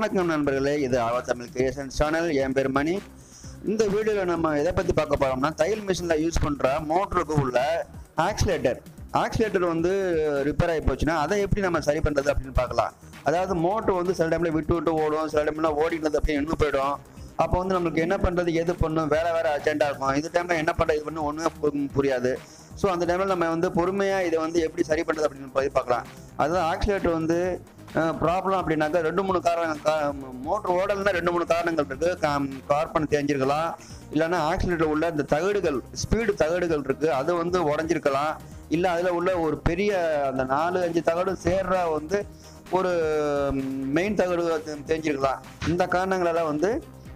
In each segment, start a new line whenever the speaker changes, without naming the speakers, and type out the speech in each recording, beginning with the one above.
வணக்கம் நண்பர்களே இது ஆவா தமிழ் கிரியேஷன் சேனல் என் பேர் மணி இந்த வீடியோவில் நம்ம எதை பற்றி பார்க்க போகிறோம்னா தையல் மிஷினில் யூஸ் பண்ணுற மோட்டருக்கு உள்ள ஆக்சிலேட்டர் ஆக்சிலேட்டர் வந்து ரிப்பேர் ஆகி போச்சுன்னா அதை எப்படி நம்ம சரி பண்ணுறது அப்படின்னு பார்க்கலாம் அதாவது மோட்டர் வந்து சில டைமில் விட்டு விட்டு ஓடும் சில டைம்ல ஓடினது அப்படியே இன்னும் போயிடும் அப்போ வந்து நம்மளுக்கு என்ன பண்ணுறது எது பண்ணும் வேற வேற அர்ஜென்ட்டாக இருக்கும் இந்த டைமில் என்ன பண்ணுறது இது பண்ணு ஒன்றுமே புரியாது ஸோ அந்த டைமில் நம்ம வந்து பொறுமையாக இதை வந்து எப்படி சரி பண்ணுறது அப்படின்னு போய் பார்க்கலாம் அதுதான் ஆக்சிலேட்டர் வந்து ப்ராப்ளம் அப்படின்னாக்கா ரெண்டு மூணு காரணம் மோட்டர் ஓடல்னா ரெண்டு மூணு காரணங்கள் இருக்கு கார்பன் தேஞ்சிருக்கலாம் இல்லைன்னா ஆக்சிலேட்டர் உள்ள இந்த தகடுகள் ஸ்பீடு தகடுகள் இருக்கு அது வந்து உடஞ்சிருக்கலாம் இல்லை அதில் உள்ள ஒரு பெரிய அந்த நாலு அஞ்சு தகடு சேர்ற வந்து ஒரு மெயின் தகடு தே- தேஞ்சிருக்கலாம் இந்த காரணங்களெல்லாம் வந்து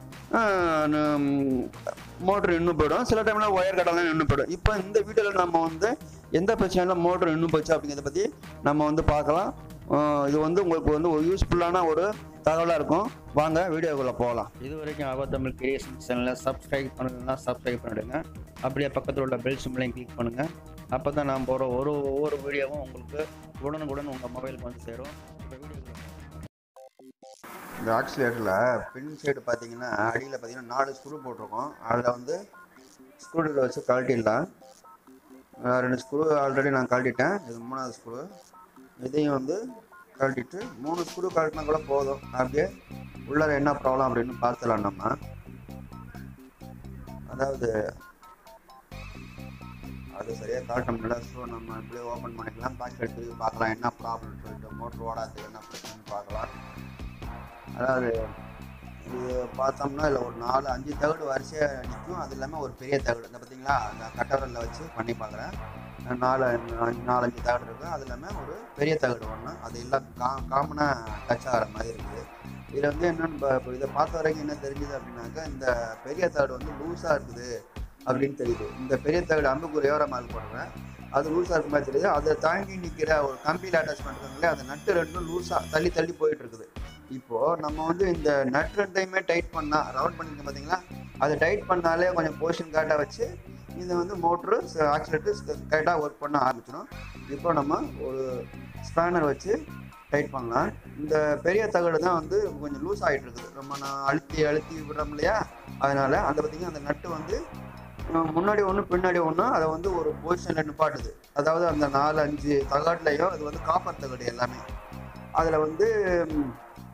மோட்டர் இன்னும் போயிடும் சில டைம்ல ஒயர் கடலாம் இன்னும் போயிடும் இப்போ இந்த வீடியோவில் நம்ம வந்து எந்த பிரச்சனையில மோட்டர் இன்னும் போச்சு அப்படிங்கிறத பற்றி நம்ம வந்து பார்க்கலாம் ஆஹ் இது வந்து உங்களுக்கு வந்து ஒரு யூஸ்ஃபுல்லான ஒரு தகவலாக இருக்கும் வாங்க வீடியோக்குள்ளே போகலாம் இது வரைக்கும் ஆபா தமிழ் கிரியேஷன் சேனலை சப்ஸ்கிரைப் பண்ணணும்னா சப்ஸ்கிரைப் பண்ணிடுங்க அப்படியே பக்கத்தில் உள்ள பெல் சிம்பிளையும் கிளிக் பண்ணுங்கள் அப்போ தான் நான் போகிற ஒரு ஒவ்வொரு வீடியோவும் உங்களுக்கு உடனுக்குடன் உங்கள் மொபைலுக்கு வந்து சேரும் இப்போ வீடியோக்குள்ள இந்த ஆக்சிலேட்டரில் பின் சைடு பார்த்தீங்கன்னா அடியில் பார்த்தீங்கன்னா நாலு ஸ்க்ரூ போட்டிருக்கோம் அதில் வந்து ஸ்க்ரூ ட்ரைவர் வச்சு கழட்டிடலாம் அஹ் ரெண்டு ஸ்க்ரூ ஆல்ரெடி நான் கழட்டிட்டேன் இது மூணாவது ஸ்க்ரூ இதையும் வந்து கழட்டிட்டு மூணு ஸ்க்ரூ கழட்டினா கூட போதும் அப்படியே உள்ளார என்ன ப்ராப்ளம் அப்படின்னு பார்த்துலாம் நம்ம அதாவது அது சரியாக காட்டணும்ல ஸோ நம்ம இப்படியே ஓப்பன் பண்ணிக்கலாம் பாக்கெட் எடுத்து பார்க்கலாம் என்ன ப்ராப்ளம் சொல்லிட்டு மோட்ரு ஓடாது என்ன பிரச்சனைன்னு பார்க்கலாம் அதாவது இது பார்த்தோம்னா இல்லை ஒரு நாலு அஞ்சு தகடு வரிசையாக நிற்கும் அது இல்லாமல் ஒரு பெரிய தகடு இந்த பார்த்தீங்களா அந்த கட்டவரில் வச்சு பண்ணி பார்க்குறேன் நாலு அஞ்சு நாலஞ்சு தகடு இருக்கும் அது இல்லாமல் ஒரு பெரிய தகடு ஒன்று அது எல்லாம் கா காமனாக டச் ஆகிற மாதிரி இருக்குது இதில் வந்து என்னென்னு இப்போ இதை பார்த்த வரைக்கும் என்ன தெரிஞ்சுது அப்படின்னாக்கா இந்த பெரிய தகடு வந்து லூஸாக இருக்குது அப்படின்னு தெரியுது இந்த பெரிய தகடு அம்புக்கு ஏவர மாதிரி போடுறேன் அது லூஸாக இருக்க மாதிரி தெரியுது அதை தாங்கி நிற்கிற ஒரு கம்பியில் அட்டாச் பண்ணுறதுங்களே அந்த நட்டு ரெண்டும் லூஸாக தள்ளி தள்ளி போயிட்டு இருக்குது இப்போ நம்ம வந்து இந்த நட் ரெண்டையுமே டைட் பண்ணா ரவுண்ட் பண்ணிருக்கோம் பார்த்தீங்களா அதை டைட் பண்ணாலே கொஞ்சம் போர்ஷன் கரெக்டாக வச்சு இது வந்து மோட்ரு ஆக்சிலேட்டர் கரெக்டாக ஒர்க் பண்ண ஆரம்பிச்சிடும் இப்போ நம்ம ஒரு ஸ்பேனர் வச்சு டைட் பண்ணலாம் இந்த பெரிய தகடு தான் வந்து கொஞ்சம் லூஸ் ஆகிட்டு இருக்குது ரொம்ப நான் அழுத்தி அழுத்தி விடுறோம் இல்லையா அதனால அந்த பார்த்தீங்கன்னா அந்த நட்டு வந்து அஹ், முன்னாடி ஒன்று பின்னாடி ஒன்று அதை வந்து ஒரு பொசிஷனில் நிப்பாட்டுது அதாவது அந்த நாலு அஞ்சு தகடுலையும் அது வந்து காப்பர் தகடு எல்லாமே அதில் வந்து ம்,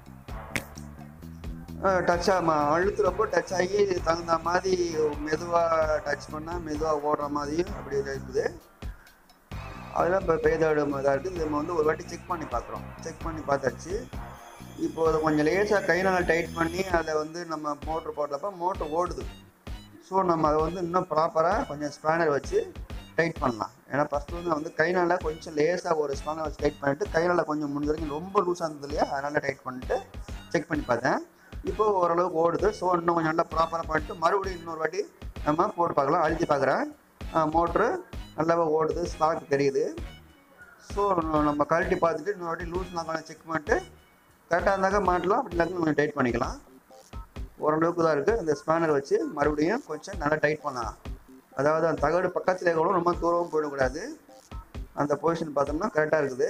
டச் ஆமா அழுத்துறப்போ டச் ஆகி தகுந்த மாதிரி மெதுவாக டச் பண்ணால் மெதுவாக ஓடுற மாதிரியும் அப்படி இருக்குது அதெல்லாம் இப்போ பெய்தாடு இதாக இருக்குது நம்ம வந்து ஒரு வாட்டி செக் பண்ணி பார்க்குறோம் செக் பண்ணி பார்த்தாச்சு இப்போ அதை கொஞ்சம் லேசாக கைனால் டைட் பண்ணி அதை வந்து நம்ம மோட்ரு போடுறப்ப மோட்ரு ஓடுது ஸோ நம்ம அதை வந்து இன்னும் ப்ராப்பராக கொஞ்சம் ஸ்பேனர் வச்சு டைட் பண்ணலாம் ஏன்னா ஃபஸ்ட்டு வந்து வந்து கைனால் கொஞ்சம் லேசாக ஒரு ஸ்பேனர் வச்சு டைட் பண்ணிட்டு கைனால் கொஞ்சம் முடிஞ்ச வரைக்கும் ரொம்ப லூஸாக இருந்தது இல்லையா அதனால் டைட் பண்ணிட்டு செக் பண்ணி பார்த்தேன் இப்போ ஓரளவுக்கு ஓடுது ஸோ இன்னும் கொஞ்சம் நல்லா ப்ராப்பராக பண்ணிட்டு மறுபடியும் இன்னொரு வாட்டி நம்ம போட்டு பார்க்கலாம் அழுத்தி பார்க்குறேன் மோட்ரு நல்லாவே ஓடுது ஸ்பார்க் தெரியுது ஸோ நம்ம கழட்டி பார்த்துட்டு இன்னொரு வாட்டி லூஸ் நான் செக் பண்ணிட்டு கரெக்டாக இருந்தாக்க மாட்டலாம் அப்படி இல்லாக்க கொஞ்சம் டைட் பண்ணிக்கலாம் ஓரளவுக்கு தான் இருக்குது அந்த ஸ்பேனர் வச்சு மறுபடியும் கொஞ்சம் நல்லா டைட் பண்ணலாம் அதாவது அந்த தகடு பக்கத்தில் கூட ரொம்ப தூரமும் போயிடக்கூடாது அந்த பொசிஷன் பார்த்தோம்னா கரெக்டாக இருக்குது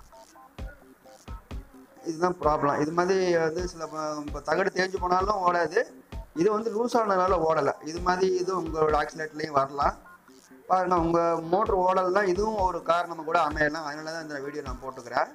இதுதான் ப்ராப்ளம் இது மாதிரி வந்து சில ப- இப்போ தகடு தேஞ்சு போனாலும் ஓடாது இது வந்து லூஸ் ஆனதுனால ஓடலை இது மாதிரி இது உங்களோட ஆக்சிலேட்லேயும் வரலாம் பாருங்க உங்கள் மோட்ரு ஓடலைன்னா இதுவும் ஒரு காரணம் கூட அமையலாம் அதனால தான் இந்த வீடியோ நான் போட்டுக்கிறேன்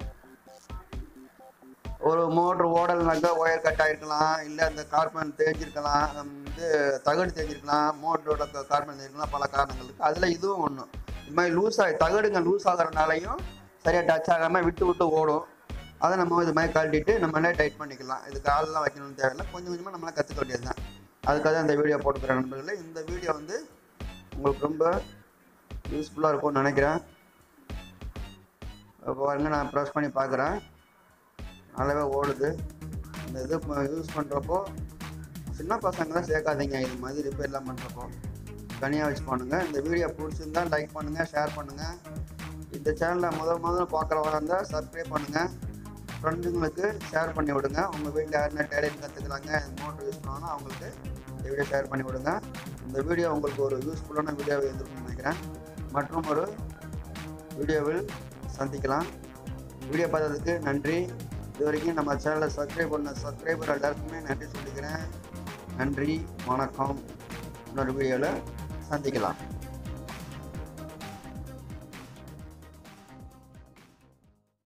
ஒரு மோட்ரு ஓடல்னாக்கா ஒயர் கட் ஆகிருக்கலாம் இல்லை அந்த கார்பன் தேஞ்சிருக்கலாம் வந்து தகடு தேஞ்சிருக்கலாம் மோட்டரோட கார்பன் தேஞ்சிருக்கலாம் பல காரணங்கள் இருக்குது அதில் இதுவும் ஒன்று இது மாதிரி லூஸ் ஆகி தகடுங்க லூஸ் ஆகிறனாலையும் சரியாக டச் ஆகாமல் விட்டு விட்டு ஓடும் அதை நம்ம இது மாதிரி கழட்டிட்டு நம்மளே டைட் பண்ணிக்கலாம் இது காலெல்லாம் வைக்கணும்னு தேவையில்லை கொஞ்சம் கொஞ்சமாக நம்மளாம் கற்றுக்க வேண்டியது தான் அதுக்காக தான் இந்த வீடியோ போட்டுக்கிறேன் நண்பர்களே இந்த வீடியோ வந்து உங்களுக்கு ரொம்ப யூஸ்ஃபுல்லாக இருக்கும்னு நினைக்கிறேன் இப்போ பாருங்க நான் ப்ரெஸ் பண்ணி பார்க்குறேன் நல்லாவே ஓடுது இந்த இது யூஸ் பண்ணுறப்போ சின்ன பசங்க தான் சேர்க்காதீங்க இது மாதிரி ரிப்பேர்லாம் பண்ணுறப்போ தனியாக வச்சு பண்ணுங்க இந்த வீடியோ பிடிச்சிருந்தா லைக் பண்ணுங்கள் ஷேர் பண்ணுங்கள் இந்த சேனலில் முதல் முதல்ல பார்க்குறவங்க இருந்தால் சப்ஸ்கிரைப் பண்ணுங்கள் ஃப்ரெண்டுங்களுக்கு ஷேர் பண்ணி விடுங்க உங்கள் வீட்டில் யாருன்னா டேலண்ட் கற்றுக்குறாங்க மோட்டர் யூஸ் பண்ணாலும் அவங்களுக்கு இந்த வீடியோ ஷேர் பண்ணி விடுங்க இந்த வீடியோ உங்களுக்கு ஒரு யூஸ்ஃபுல்லான வீடியோவை இருந்திருக்கும்னு நினைக்கிறேன் மற்றும் ஒரு வீடியோவில் சந்திக்கலாம் வீடியோ பார்த்ததுக்கு நன்றி இது வரைக்கும் நம்ம சேனலை சப்ஸ்கிரைப் பண்ண சப்ஸ்கிரைபர் எல்லாருக்குமே நன்றி சொல்லிக்கிறேன் நன்றி வணக்கம் இன்னொரு வீடியோவில் சந்திக்கலாம்